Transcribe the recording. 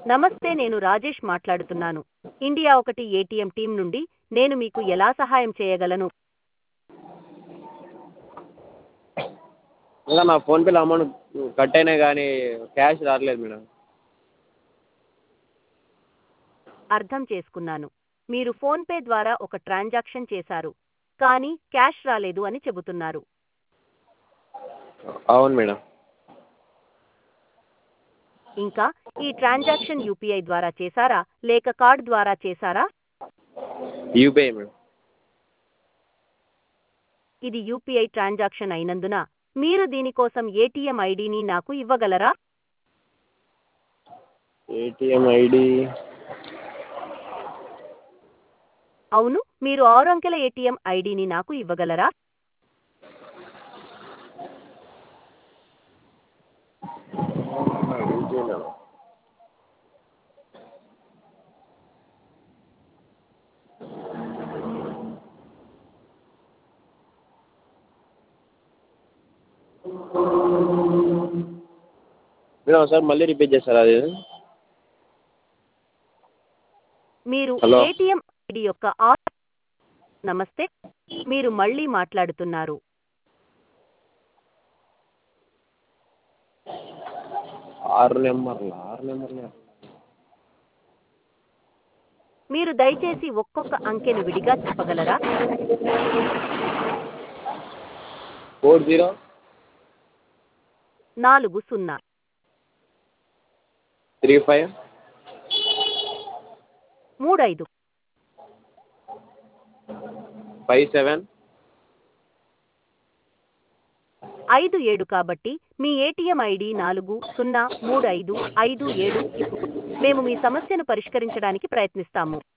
నమస్తే నేను రాజేష్ మాట్లాడుతున్నాను ఇండియా ఒకటి ఏటీఎం టీం నుండి నేను మీకు ఎలా సహాయం చేయగలను ఇంకా నా ఫోన్పేలో అమౌంట్ కట్ అయినాయి కానీ క్యాష్ రావట్లేదు మేడం అర్థం చేసుకున్నాను మీరు ఫోన్పే ద్వారా ఒక ట్రాన్సాక్షన్ చేశారు కానీ క్యాష్ రాలేదు అని చెబుతున్నారు అవును మేడం ఇంకా ఈ ట్రాన్సాక్షన్ యూపీఐ ద్వారా చేశారా లేక కార్డ్ ద్వారా చేశారా యూపీఐ మేడం ఇది యూపీఐ ట్రాన్సాక్షన్ అయినందున మీరు దీనికోసం ఏటీఎం ఐడిని నాకు ఇవ్వగలరా ఏటీఎం ఐడి అవును మీరు ఆరు అంకెల ఏటీఎం ఐడిని నాకు ఇవ్వగలరా మేడం ఒకసారి మళ్ళీ రిపీట్ చేస్తారా అది మీరు హలో. ఏటీఎం ఐడి యొక్క ఆ- నమస్తే మీరు మళ్ళీ మాట్లాడుతున్నారు ఆరు నెంబర్లు ఆరు నెంబర్లు మీరు దయచేసి ఒక్కొక్క అంకెను విడిగా చెప్పగలరా ఫోర్ జీరో నాలుగు సున్నా త్రీ ఫైవ్ మూడైదు ఫైవ్ సెవెన్ ఐదు ఏడు కాబట్టి మీ ఏటీఎం ఐడి నాలుగు సున్నా మూడు ఐదు ఐదు ఏడు ఇప్పుడు మేము మీ సమస్యను పరిష్కరించడానికి ప్రయత్నిస్తాము